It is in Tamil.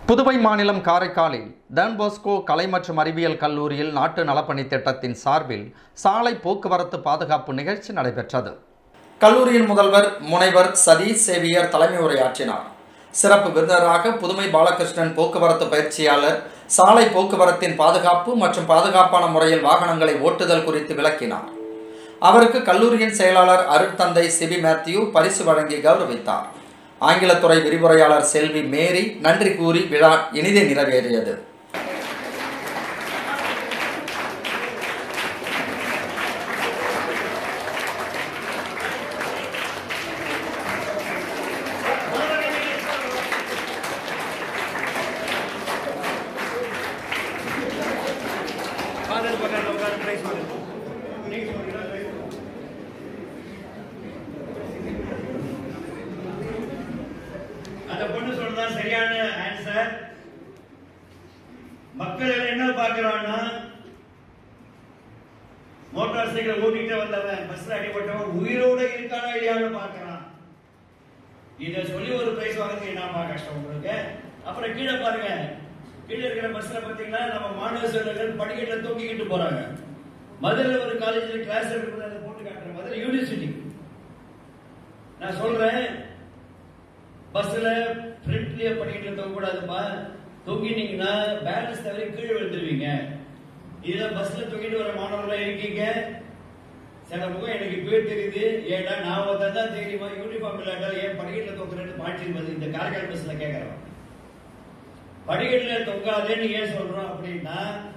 புதுவை மாநிலம் காரைக்காலில் டான் பாஸ்கோ கலை மற்றும் அறிவியல் கல்லூரியில் நாட்டு நலப்பணி திட்டத்தின் சார்பில் சாலை போக்குவரத்து பாதுகாப்பு நிகழ்ச்சி நடைபெற்றது கல்லூரியின் முதல்வர் முனைவர் சதீஷ் சேவியர் தலைமை உரையாற்றினார் சிறப்பு விருந்தினராக புதுமை பாலகிருஷ்ணன் போக்குவரத்து பயிற்சியாளர் சாலை போக்குவரத்தின் பாதுகாப்பு மற்றும் பாதுகாப்பான முறையில் வாகனங்களை ஓட்டுதல் குறித்து விளக்கினார் அவருக்கு கல்லூரியின் செயலாளர் அருட்தந்தை சிபி மேத்யூ பரிசு வழங்கி கௌரவித்தார் ஆங்கிலத்துறை விரிவுரையாளர் செல்வி மேரி நன்றி கூறி விழா இனிதே நிறைவேறியது காதல் பக்கம் உட்காந்து பிரைஸ் வாங்க அந்த பொண்ணு சொல்றதா சரியான ஆன்சர் மக்கள் எல்லாம் என்ன பார்க்கறான்னா மோட்டார் சைக்கிள் ஓட்டிட்டு வந்தவன் பஸ்ல அடிபட்டவன் உயிரோட இருக்கானா இல்லையான்னு பார்க்கறான் இத சொல்லி ஒரு பிரைஸ் வாங்குறதுக்கு என்னப்பா கஷ்டம் உங்களுக்கு அப்புறம் கீழே பாருங்க கீழே இருக்கிற பஸ்ல பாத்தீங்கன்னா நம்ம மாணவ செல்வர்கள் படிக்கட்டுல தூக்கிக்கிட்டு போறாங்க மதுரையில் ஒரு காலேஜ்ல கிளாஸ் எடுக்கிறது அதை போட்டு காட்டுறேன் மதுரை யூனிவர்சிட்டி நான் சொல்றேன் பஸ்ல ஃப்ரண்ட்லயே படிக்கட்டுல தூக்க கூடாதுப்பா தூங்கிட்டீங்கன்னா பேலன்ஸ் தவிர கீழே விழுந்துருவீங்க இதுல பஸ்ல தூக்கிட்டு வர மாணவர்களா இருக்கீங்க சில முகம் எனக்கு இப்பவே தெரியுது ஏடா நான் ஒருத்தன் தான் தெரியுமா யூனிஃபார்ம் இல்லாட்டா ஏன் படிக்கட்டுல தூக்குறேன்னு பாய்ச்சி இந்த காரைக்கால் பஸ்ல கேட்கறோம் படிக்கட்டுல தொங்காதேன்னு ஏன் சொல்றோம் அப்படின்னா